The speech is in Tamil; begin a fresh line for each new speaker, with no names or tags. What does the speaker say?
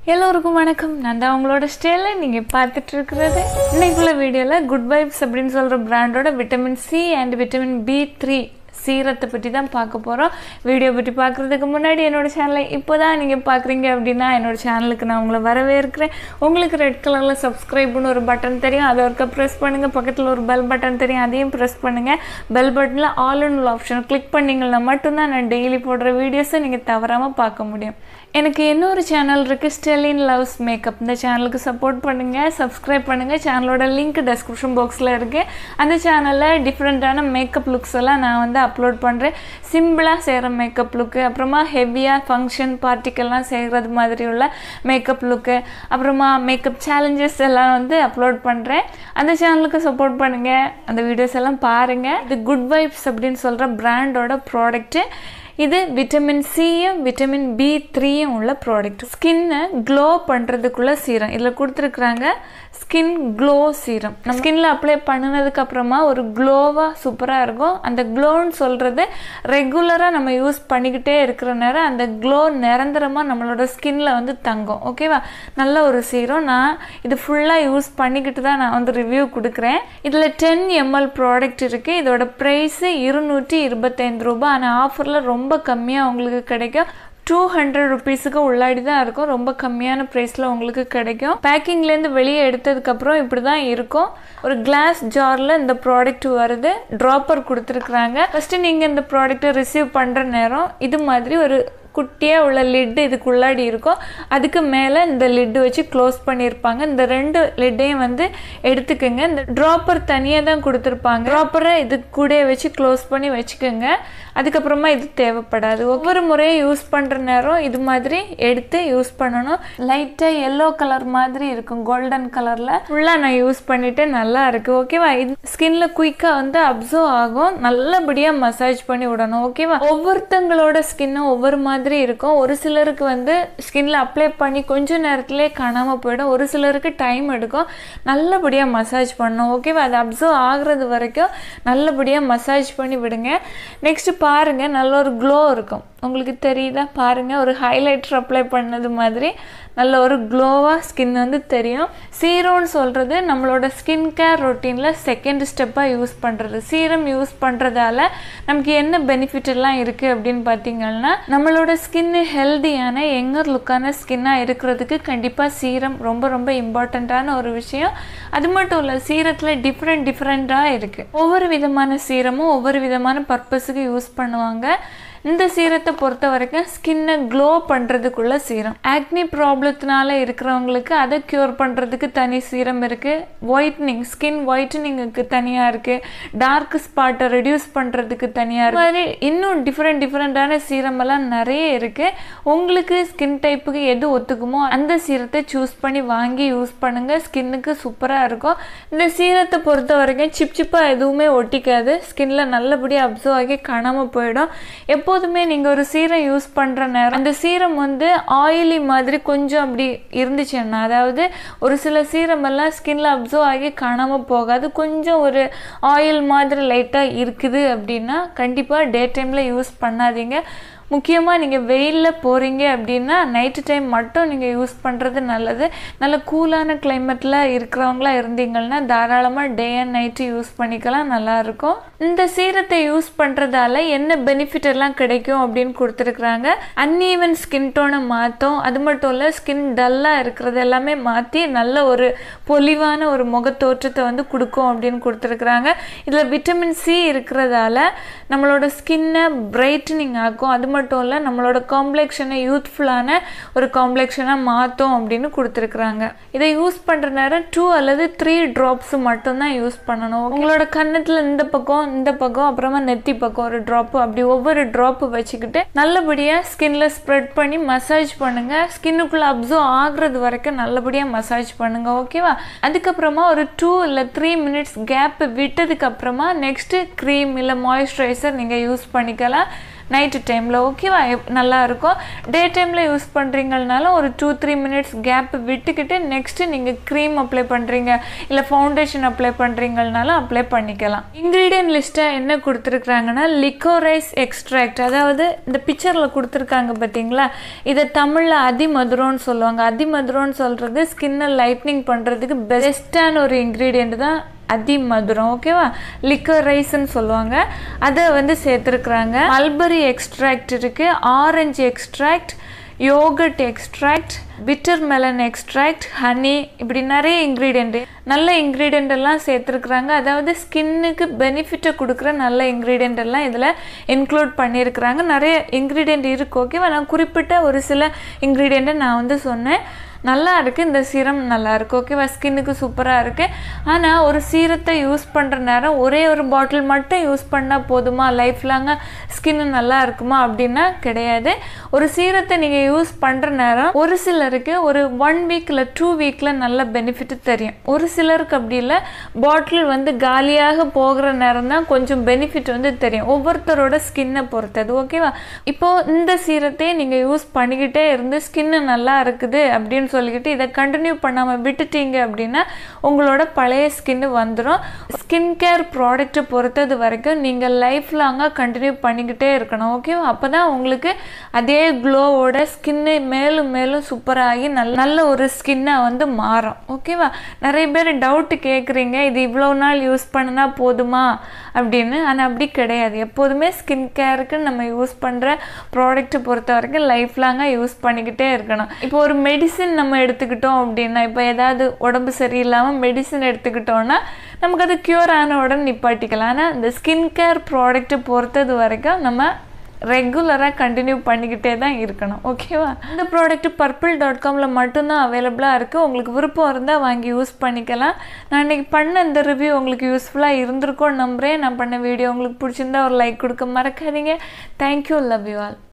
எல்லோருக்கும் வணக்கம் நான் தான் உங்களோட ஸ்டேல நீங்கள் பார்த்துட்டு இருக்கிறது இன்னைக்குள்ள வீடியோவில் குட் வைப்ஸ் அப்படின்னு சொல்கிற பிராண்டோட vitamin C and vitamin B three சீரத்தை பற்றி தான் பார்க்க போகிறோம் வீடியோ பற்றி பார்க்குறதுக்கு முன்னாடி என்னோட சேனலை இப்போ தான் நீங்கள் பார்க்குறீங்க அப்படின்னா என்னோட சேனலுக்கு நான் உங்களை வரவேற்கிறேன் உங்களுக்கு ரெட் கலரில் சப்ஸ்கிரைப்னு ஒரு பட்டன் தெரியும் அதை ஒருக்க ப்ரெஸ் பண்ணுங்கள் பக்கத்தில் ஒரு பெல் பட்டன் தெரியும் அதையும் ப்ரெஸ் பண்ணுங்கள் பெல் பட்டனில் ஆல் இன் ஆப்ஷன் கிளிக் பண்ணிங்கன்னா மட்டும்தான் நான் டெய்லி போடுற வீடியோஸை நீங்கள் தவறாமல் பார்க்க முடியும் எனக்கு இன்னொரு சேனல் இருக்குது ஸ்டெலின் லவ்ஸ் மேக்கப் இந்த சேனலுக்கு சப்போர்ட் பண்ணுங்கள் சப்ஸ்கிரைப் பண்ணுங்கள் சேனலோட லிங்க் டெஸ்கிரிப்ஷன் பாக்ஸில் இருக்குது அந்த சேனலில் டிஃப்ரெண்ட்டான மேக்கப் லுக்ஸ் எல்லாம் நான் வந்து அப்லோட் பண்ணுறேன் சிம்பிளாக செய்கிற மேக்கப் லுக்கு அப்புறமா ஹெவியாக ஃபங்க்ஷன் பார்ட்டிக்கெல்லாம் செய்கிறது மாதிரி உள்ள மேக்கப் லுக்கு அப்புறமா மேக்கப் சேலஞ்சஸ் எல்லாம் வந்து அப்லோட் பண்ணுறேன் அந்த சேனலுக்கு சப்போர்ட் பண்ணுங்கள் அந்த வீடியோஸ் எல்லாம் பாருங்கள் இது குட் வைப்ஸ் அப்படின்னு சொல்கிற பிராண்டோட ப்ராடக்ட்டு இது விட்டமின் சியும் விட்டமின் பி த்ரீயும் உள்ள ப்ராடக்ட் ஸ்கின்னை க்ளோ பண்ணுறதுக்குள்ள சீரம் இதில் கொடுத்துருக்குறாங்க ஸ்கின் க்ளோ சீரம் நம்ம ஸ்கின்ல அப்ளை பண்ணினதுக்கு அப்புறமா ஒரு க்ளோவாக சூப்பராக இருக்கும் அந்த க்ளோன்னு சொல்கிறது ரெகுலராக நம்ம யூஸ் பண்ணிக்கிட்டே இருக்கிற நேரம் அந்த க்ளோ நிரந்தரமாக நம்மளோட ஸ்கின்ல வந்து தங்கும் ஓகேவா நல்ல ஒரு சீரம் நான் இது ஃபுல்லாக யூஸ் பண்ணிக்கிட்டு தான் நான் வந்து ரிவ்யூ கொடுக்குறேன் இதில் டென் எம்எல் ப்ராடக்ட் இருக்குது இதோட ப்ரைஸு இருநூற்றி இருபத்தைந்து ரூபாய் ஆனால் ஆஃபரில் ரொம்ப கம்மியாக உங்களுக்கு கிடைக்கும் டூ ஹண்ட்ரட் ருபீஸுக்கு உள்ளாடி தான் இருக்கும் ரொம்ப கம்மியான ப்ரைஸில் உங்களுக்கு கிடைக்கும் பேக்கிங்லேருந்து வெளியே எடுத்ததுக்கப்புறம் இப்படி தான் இருக்கும் ஒரு கிளாஸ் ஜாரில் இந்த ப்ராடக்ட் வருது ட்ராப்பர் கொடுத்துருக்குறாங்க ஃபஸ்ட்டு நீங்கள் இந்த ப்ராடக்ட்டை ரிசீவ் பண்ணுற நேரம் இது மாதிரி ஒரு குட்டியாக உள்ள லிட்டு இதுக்குள்ளாடி இருக்கும் அதுக்கு மேலே இந்த லிட்டு வச்சு க்ளோஸ் பண்ணியிருப்பாங்க இந்த ரெண்டு லிட்டையும் வந்து எடுத்துக்கோங்க இந்த ட்ராப்பர் தனியாக தான் கொடுத்துருப்பாங்க ட்ராப்பரை இது கூட வச்சு க்ளோஸ் பண்ணி வச்சுக்கோங்க அதுக்கப்புறமா இது தேவைப்படாது ஒவ்வொரு முறையும் யூஸ் பண்ணுற நேரம் இது மாதிரி எடுத்து யூஸ் பண்ணணும் லைட்டாக எல்லோ கலர் மாதிரி இருக்கும் கோல்டன் கலரில் ஃபுல்லாக நான் யூஸ் பண்ணிட்டு நல்லா இருக்குது ஓகேவா இது ஸ்கின்ல குயிக்காக வந்து அப்சர்வ் ஆகும் நல்லபடியாக மசாஜ் பண்ணி விடணும் ஓகேவா ஒவ்வொருத்தங்களோட ஸ்கின்னும் ஒவ்வொரு மாதிரி இருக்கும் ஒரு சிலருக்கு வந்து ஸ்கின்ல அப்ளை பண்ணி கொஞ்ச நேரத்திலே காணாமல் போயிடும் ஒரு சிலருக்கு டைம் எடுக்கும் நல்லபடியாக மசாஜ் பண்ணணும் ஓகேவா அது அப்சர்வ் ஆகுறது வரைக்கும் நல்லபடியாக மசாஜ் பண்ணி விடுங்க நெக்ஸ்ட் பாருங்க நல்ல ஒரு க்ளோ இருக்கும் உங்களுக்கு தெரியுதா பாருங்க ஒரு ஹைலைட்டர் அப்ளை பண்ணது மாதிரி நல்ல ஒரு க்ளோவாக ஸ்கின் வந்து தெரியும் சீரோன்னு சொல்கிறது நம்மளோட ஸ்கின் கேர் ரொட்டீனில் செகண்ட் ஸ்டெப்பாக யூஸ் பண்ணுறது சீரம் யூஸ் பண்ணுறதால நமக்கு என்ன பெனிஃபிட் எல்லாம் இருக்குது அப்படின்னு பார்த்தீங்கன்னா நம்மளோட ஸ்கின்னு ஹெல்தியான எங்கர் லுக்கான ஸ்கின்னாக இருக்கிறதுக்கு கண்டிப்பாக சீரம் ரொம்ப ரொம்ப இம்பார்ட்டண்ட்டான ஒரு விஷயம் அது மட்டும் இல்லை சீரத்தில் டிஃப்ரெண்ட் டிஃப்ரெண்ட்டாக இருக்குது ஒவ்வொரு விதமான சீரமும் ஒவ்வொரு விதமான பர்பஸுக்கு யூஸ் பண்ணுவாங்க இந்த சீரத்தை பொறுத்த வரைக்கும் ஸ்கின்னை க்ளோ பண்ணுறதுக்குள்ள சீரம் ஆக்னி ப்ராப்ளத்தினால இருக்கிறவங்களுக்கு அதை க்யூர் பண்ணுறதுக்கு தனி சீரம் இருக்குது ஒயிட்னிங் ஸ்கின் ஒயிட்டனிங்குக்கு தனியாக இருக்குது டார்க் ஸ்பாட்டை ரெடியூஸ் பண்ணுறதுக்கு தனியாக இருக்குது மாதிரி இன்னும் டிஃப்ரெண்ட் டிஃப்ரெண்ட்டான சீரம் எல்லாம் நிறைய இருக்குது உங்களுக்கு ஸ்கின் டைப்புக்கு எது ஒத்துக்குமோ அந்த சீரத்தை சூஸ் பண்ணி வாங்கி யூஸ் பண்ணுங்கள் ஸ்கின்னுக்கு சூப்பராக இருக்கும் இந்த சீரத்தை பொறுத்த வரைக்கும் சிப் சிப்பாக எதுவுமே ஒட்டிக்காது ஸ்கின்ல நல்லபடியாக அப்சர்வ் ஆகி காணாமல் போயிடும் எப்போ எப்போதுமே நீங்கள் ஒரு சீரம் யூஸ் பண்ணுற நேரம் அந்த சீரம் வந்து ஆயிலி மாதிரி கொஞ்சம் அப்படி இருந்துச்சுன்னா அதாவது ஒரு சில சீரம் எல்லாம் ஸ்கின்ல அப்சர்வ் ஆகி காணாமல் போகாது கொஞ்சம் ஒரு ஆயில் மாதிரி லைட்டாக இருக்குது அப்படின்னா கண்டிப்பாக டே டைமில் யூஸ் பண்ணாதீங்க முக்கியமாக நீங்கள் வெயிலில் போகிறீங்க அப்படின்னா நைட்டு டைம் மட்டும் நீங்கள் யூஸ் பண்ணுறது நல்லது நல்ல கூலான கிளைமேட்டில் இருக்கிறவங்களா இருந்தீங்கன்னா தாராளமாக டே அண்ட் நைட்டு யூஸ் பண்ணிக்கலாம் நல்லாயிருக்கும் இந்த சீரத்தை யூஸ் பண்ணுறதால என்ன பெனிஃபிட் எல்லாம் கிடைக்கும் அப்படின்னு கொடுத்துருக்குறாங்க அன்ஈவன் ஸ்கின் டோனை மாற்றும் அது மட்டும் இல்லை ஸ்கின் டல்லாக இருக்கிறது எல்லாமே மாற்றி நல்ல ஒரு பொலிவான ஒரு முகத்தோற்றத்தை வந்து கொடுக்கும் அப்படின்னு கொடுத்துருக்குறாங்க இதில் விட்டமின் சி இருக்கிறதால நம்மளோட ஸ்கின்னை பிரைட்டனிங் ஆக்கும் அது மட்டும் இல்லை நம்மளோட காம்ப்ளெக்ஷனை யூத்ஃபுல்லான ஒரு காம்ப்ளெக்ஷனாக மாற்றும் அப்படின்னு கொடுத்துருக்குறாங்க இதை யூஸ் பண்ணுற நேரம் டூ அல்லது த்ரீ ட்ராப்ஸ் மட்டும்தான் யூஸ் பண்ணணும் உங்களோட கன்னத்தில் இந்த பக்கம் இந்த பக்கம் அப்புறமா நெத்தி பக்கம் ஒரு ட்ராப்பு அப்படி ஒவ்வொரு ட்ராப்பு வச்சுக்கிட்டு நல்லபடியாக ஸ்கின்ல ஸ்ப்ரெட் பண்ணி மசாஜ் பண்ணுங்க ஸ்கின்னுக்குள்ளே அப்சர்வ் ஆகுறது வரைக்கும் நல்லபடியாக மசாஜ் பண்ணுங்க ஓகேவா அதுக்கப்புறமா ஒரு டூ இல்லை த்ரீ மினிட்ஸ் கேப் விட்டதுக்கு அப்புறமா நெக்ஸ்ட் க்ரீம் இல்லை மாய்ஸ்சரைசர் நீங்கள் யூஸ் பண்ணிக்கலாம் நைட்டு டைமில் ஓகேவா நல்லா இருக்கும் டே டைமில் யூஸ் பண்ணுறீங்கனாலும் ஒரு டூ த்ரீ மினிட்ஸ் கேப் விட்டுக்கிட்டு நெக்ஸ்ட்டு நீங்கள் க்ரீம் அப்ளை பண்ணுறீங்க இல்லை ஃபவுண்டேஷன் அப்ளை பண்ணுறீங்கனாலும் அப்ளை பண்ணிக்கலாம் இன்க்ரீடியன்ட் லிஸ்ட்டாக என்ன கொடுத்துருக்குறாங்கன்னா லிக்கோரைஸ் எக்ஸ்ட்ராக்ட் அதாவது இந்த பிக்சரில் கொடுத்துருக்காங்க பார்த்தீங்களா இதை தமிழில் அதிமதுரம்னு சொல்லுவாங்க அதிமதுரம்னு சொல்கிறது ஸ்கின்னை லைட்னிங் பண்ணுறதுக்கு பெஸ்ட்டான ஒரு இன்க்ரீடியண்ட் தான் அதிமதுரம் ஓகேவா லிக்கர் ரைஸ்ன்னு சொல்லுவாங்க அதை வந்து சேர்த்துருக்குறாங்க மல்பரி எக்ஸ்ட்ராக்ட் இருக்குது orange extract yogurt extract bitter melon extract honey இப்படி நிறைய இன்க்ரீடியண்ட் நல்ல இன்க்ரீடியண்ட் எல்லாம் சேர்த்துருக்குறாங்க அதாவது ஸ்கின்னுக்கு பெனிஃபிட்டை கொடுக்குற நல்ல இன்க்ரீடியண்ட் எல்லாம் இதில் இன்க்ளூட் பண்ணியிருக்கிறாங்க நிறைய இன்க்ரீடியண்ட் இருக்கு ஓகேவா நான் குறிப்பிட்ட ஒரு சில இன்க்ரீடியண்ட்டை நான் வந்து சொன்னேன் நல்லா இருக்குது இந்த சீரம் நல்லா இருக்குது ஓகேவா ஸ்கின்னுக்கு சூப்பராக இருக்குது ஆனால் ஒரு சீரத்தை யூஸ் பண்ணுற நேரம் ஒரே ஒரு பாட்டில் மட்டும் யூஸ் பண்ணால் போதுமா லைஃப் லாங்காக ஸ்கின்னு நல்லா இருக்குமா அப்படின்னா கிடையாது ஒரு சீரத்தை நீங்கள் யூஸ் பண்ணுற நேரம் ஒரு சிலருக்கு ஒரு ஒன் வீக்கில் டூ வீக்கில் நல்ல பெனிஃபிட் தெரியும் ஒரு சிலருக்கு அப்படி இல்லை பாட்டில் வந்து காலியாக போகிற நேரம் தான் கொஞ்சம் பெனிஃபிட் வந்து தெரியும் ஒவ்வொருத்தரோட ஸ்கின்னை பொறுத்தது ஓகேவா இப்போது இந்த சீரத்தை நீங்கள் யூஸ் பண்ணிக்கிட்டே இருந்து ஸ்கின்னு நல்லா இருக்குது அப்படின்னு சொல்லிக்கிட்டு இதை கண்டினியூ பண்ணாமல் விட்டுட்டீங்க அப்படின்னா உங்களோட பழைய ஸ்கின்னு வந்துடும் ஸ்கின் கேர் ப்ராடக்ட்டை பொறுத்தது வரைக்கும் நீங்கள் லைஃப் லாங்காக கண்டினியூ பண்ணிக்கிட்டே இருக்கணும் ஓகேவா அப்போ தான் உங்களுக்கு அதே க்ளோவோட ஸ்கின்னு மேலும் மேலும் சூப்பராகி நல்ல நல்ல ஒரு ஸ்கின்னாக வந்து மாறும் ஓகேவா நிறைய பேர் டவுட்டு கேட்குறீங்க இது இவ்வளோ நாள் யூஸ் பண்ணினா போதுமா அப்படின்னு ஆனால் அப்படி கிடையாது எப்போதுமே ஸ்கின் கேருக்கு நம்ம யூஸ் பண்ணுற ப்ராடக்ட்டை பொறுத்த வரைக்கும் லைஃப் லாங்காக யூஸ் பண்ணிக்கிட்டே இருக்கணும் இப்போ ஒரு மெடிசின் நம்ம எடுத்துக்கிட்டோம் அப்படின்னா இப்போ ஏதாவது உடம்பு சரியில்லாமல் மெடிசின் எடுத்துக்கிட்டோம்னா நமக்கு அது க்யூர் ஆன உடனே நிப்பாட்டிக்கலாம் ஆனால் இந்த ஸ்கின் கேர் ப்ராடக்ட்டை பொறுத்தது வரைக்கும் நம்ம ரெகுலராக கண்டினியூ பண்ணிக்கிட்டே தான் இருக்கணும் ஓகேவா இந்த ப்ராடக்ட் பர்பிள் டாட் காமில் மட்டும்தான் அவைலபிளாக இருக்குது உங்களுக்கு விருப்பம் இருந்தால் வாங்கி யூஸ் பண்ணிக்கலாம் நான் இன்றைக்கி பண்ண இந்த ரிவ்யூ உங்களுக்கு யூஸ்ஃபுல்லாக இருந்திருக்கோன்னு நம்புகிறேன் நான் பண்ண வீடியோ உங்களுக்கு பிடிச்சிருந்தா ஒரு லைக் கொடுக்க மறக்காதீங்க தேங்க்யூ லவ் யூ ஆல்